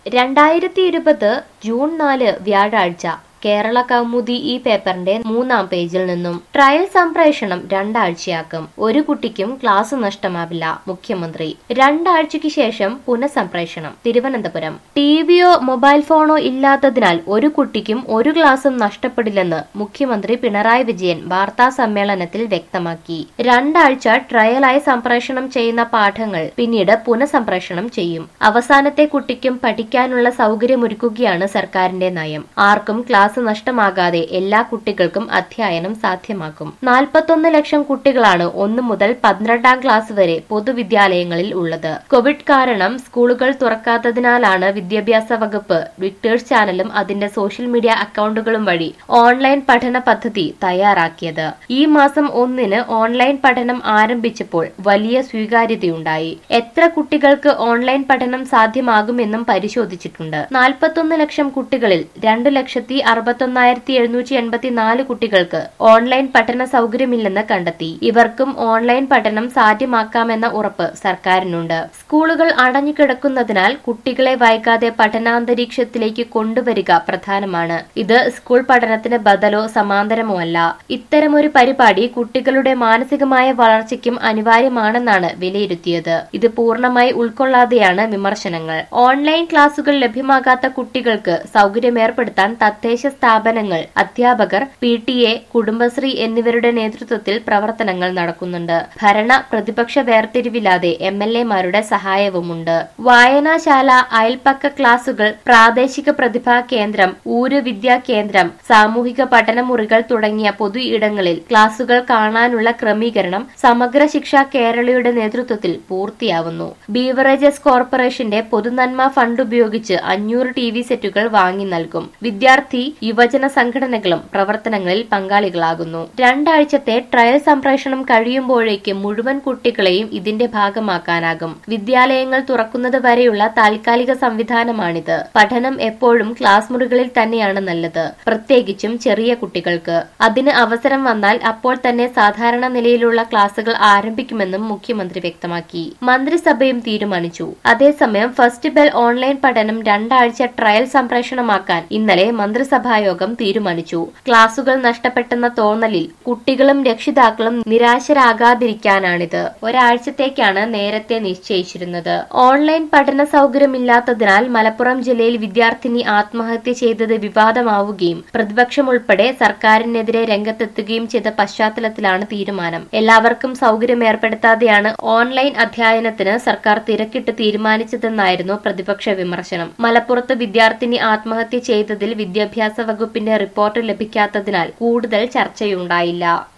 രണ്ടായിരത്തി ഇരുപത് ജൂൺ നാല് വ്യാഴാഴ്ച കേരള കൗമുദി ഈ പേപ്പറിന്റെ മൂന്നാം പേജിൽ നിന്നും ട്രയൽ സംപ്രേഷണം രണ്ടാഴ്ചയാക്കും ഒരു കുട്ടിക്കും ക്ലാസ് നഷ്ടമാവില്ല മുഖ്യമന്ത്രി രണ്ടാഴ്ചയ്ക്ക് ശേഷം പുനഃസംപ്രേഷണം തിരുവനന്തപുരം ടിവിയോ മൊബൈൽ ഫോണോ ഇല്ലാത്തതിനാൽ ഒരു കുട്ടിക്കും ഒരു ക്ലാസും നഷ്ടപ്പെടില്ലെന്ന് മുഖ്യമന്ത്രി പിണറായി വിജയൻ വാർത്താ സമ്മേളനത്തിൽ വ്യക്തമാക്കി രണ്ടാഴ്ച ട്രയലായി സംപ്രേഷണം ചെയ്യുന്ന പാഠങ്ങൾ പിന്നീട് പുനഃസംപ്രേഷണം ചെയ്യും അവസാനത്തെ കുട്ടിക്കും പഠിക്കാനുള്ള സൗകര്യമൊരുക്കുകയാണ് സർക്കാരിന്റെ നയം ആർക്കും ക്ലാസ് നഷ്ടമാകാതെ എല്ലാ കുട്ടികൾക്കും അധ്യയനം സാധ്യമാക്കും നാൽപ്പത്തൊന്ന് ലക്ഷം കുട്ടികളാണ് ഒന്ന് മുതൽ പന്ത്രണ്ടാം ക്ലാസ് വരെ പൊതുവിദ്യാലയങ്ങളിൽ ഉള്ളത് കോവിഡ് കാരണം സ്കൂളുകൾ തുറക്കാത്തതിനാലാണ് വിദ്യാഭ്യാസ വകുപ്പ് വിക്ടേഴ്സ് ചാനലും അതിന്റെ സോഷ്യൽ മീഡിയ അക്കൗണ്ടുകളും വഴി ഓൺലൈൻ പഠന പദ്ധതി തയ്യാറാക്കിയത് ഈ മാസം ഒന്നിന് ഓൺലൈൻ പഠനം ആരംഭിച്ചപ്പോൾ വലിയ സ്വീകാര്യതയുണ്ടായി എത്ര കുട്ടികൾക്ക് ഓൺലൈൻ പഠനം സാധ്യമാകുമെന്നും പരിശോധിച്ചിട്ടുണ്ട് നാൽപ്പത്തൊന്ന് ലക്ഷം കുട്ടികളിൽ രണ്ട് ലക്ഷത്തി അറുപത്തൊന്നായിരത്തി എഴുന്നൂറ്റി എൺപത്തിനാല് കുട്ടികൾക്ക് ഓൺലൈൻ പഠന സൗകര്യമില്ലെന്ന് കണ്ടെത്തി ഇവർക്കും ഓൺലൈൻ പഠനം സാധ്യമാക്കാമെന്ന ഉറപ്പ് സർക്കാരിനുണ്ട് സ്കൂളുകൾ അടഞ്ഞുകിടക്കുന്നതിനാൽ കുട്ടികളെ വൈകാതെ പഠനാന്തരീക്ഷത്തിലേക്ക് കൊണ്ടുവരിക പ്രധാനമാണ് ഇത് സ്കൂൾ പഠനത്തിന് ബദലോ സമാന്തരമോ അല്ല ഇത്തരമൊരു പരിപാടി കുട്ടികളുടെ മാനസികമായ വളർച്ചയ്ക്കും അനിവാര്യമാണെന്നാണ് വിലയിരുത്തിയത് ഇത് പൂർണ്ണമായി ഉൾക്കൊള്ളാതെയാണ് വിമർശനങ്ങൾ ഓൺലൈൻ ക്ലാസുകൾ ലഭ്യമാകാത്ത കുട്ടികൾക്ക് സൗകര്യമേർപ്പെടുത്താൻ തദ്ദേശ സ്ഥാപനങ്ങൾ അധ്യാപകർ പി ടി എ കുടുംബശ്രീ എന്നിവരുടെ നേതൃത്വത്തിൽ പ്രവർത്തനങ്ങൾ നടക്കുന്നുണ്ട് ഭരണ പ്രതിപക്ഷ വേർതിരിവില്ലാതെ എം എൽ എമാരുടെ സഹായവുമുണ്ട് വായനാശാല അയൽപ്പക്ക ക്ലാസുകൾ പ്രാദേശിക പ്രതിഭാ കേന്ദ്രം ഊര് വിദ്യാ കേന്ദ്രം സാമൂഹിക പഠനമുറികൾ തുടങ്ങിയ പൊതു ഇടങ്ങളിൽ ക്ലാസുകൾ കാണാനുള്ള ക്രമീകരണം സമഗ്ര ശിക്ഷ കേരളയുടെ നേതൃത്വത്തിൽ പൂർത്തിയാവുന്നു ബീവറേജസ് കോർപ്പറേഷന്റെ പൊതുനന്മ ഫണ്ട് ഉപയോഗിച്ച് അഞ്ഞൂറ് ടി വി സെറ്റുകൾ വാങ്ങി നൽകും വിദ്യാർത്ഥി യുവജന സംഘടനകളും പ്രവർത്തനങ്ങളിൽ പങ്കാളികളാകുന്നു രണ്ടാഴ്ചത്തെ ട്രയൽ സംപ്രേഷണം കഴിയുമ്പോഴേക്കും മുഴുവൻ കുട്ടികളെയും ഇതിന്റെ ഭാഗമാക്കാനാകും വിദ്യാലയങ്ങൾ തുറക്കുന്നത് വരെയുള്ള താൽക്കാലിക സംവിധാനമാണിത് പഠനം എപ്പോഴും ക്ലാസ് മുറികളിൽ തന്നെയാണ് നല്ലത് പ്രത്യേകിച്ചും ചെറിയ കുട്ടികൾക്ക് അതിന് അവസരം വന്നാൽ അപ്പോൾ തന്നെ സാധാരണ നിലയിലുള്ള ക്ലാസുകൾ ആരംഭിക്കുമെന്നും മുഖ്യമന്ത്രി വ്യക്തമാക്കി മന്ത്രിസഭയും തീരുമാനിച്ചു അതേസമയം ഫസ്റ്റ് ബെൽ ഓൺലൈൻ പഠനം രണ്ടാഴ്ച ട്രയൽ സംപ്രേഷണമാക്കാൻ ഇന്നലെ മന്ത്രിസഭായോഗം തീരുമാനിച്ചു ക്ലാസുകൾ നഷ്ടപ്പെട്ടെന്ന തോന്നലിൽ കുട്ടികളും രക്ഷിതാക്കളും നിരാശരാകാതിരിക്കാനാണിത് ഒരാഴ്ചത്തേക്കാണ് നേരത്തെ നിശ്ചയിച്ചിരുന്നത് ഓൺലൈൻ പഠന സൗകര്യമില്ലാത്തതിനാൽ മലപ്പുറം ജില്ലയിൽ വിദ്യാർത്ഥിനി ആത്മഹത്യ ചെയ്തത് വിവാദമാവുകയും പ്രതിപക്ഷം ഉൾപ്പെടെ സർക്കാരിനെതിരെ രംഗത്തെത്തുകയും ചെയ്ത പശ്ചാത്തലത്തിലാണ് തീരുമാനം എല്ലാവർക്കും സൗകര്യം ഏർപ്പെടുത്താതെയാണ് ഓൺലൈൻ അധ്യയനത്തിന് സർക്കാർ തിരക്കിട്ട് തീരുമാനിച്ചതെന്നായിരുന്നു പ്രതിപക്ഷ വിമർശനം മലപ്പുറത്ത് വിദ്യാർത്ഥിനി ആത്മഹത്യ ചെയ്തതിൽ വിദ്യാഭ്യാസ വകുപ്പിന്റെ റിപ്പോർട്ട് ലഭിക്കാത്തതിനാൽ കൂടുതൽ ചർച്ചയുണ്ടായില്ല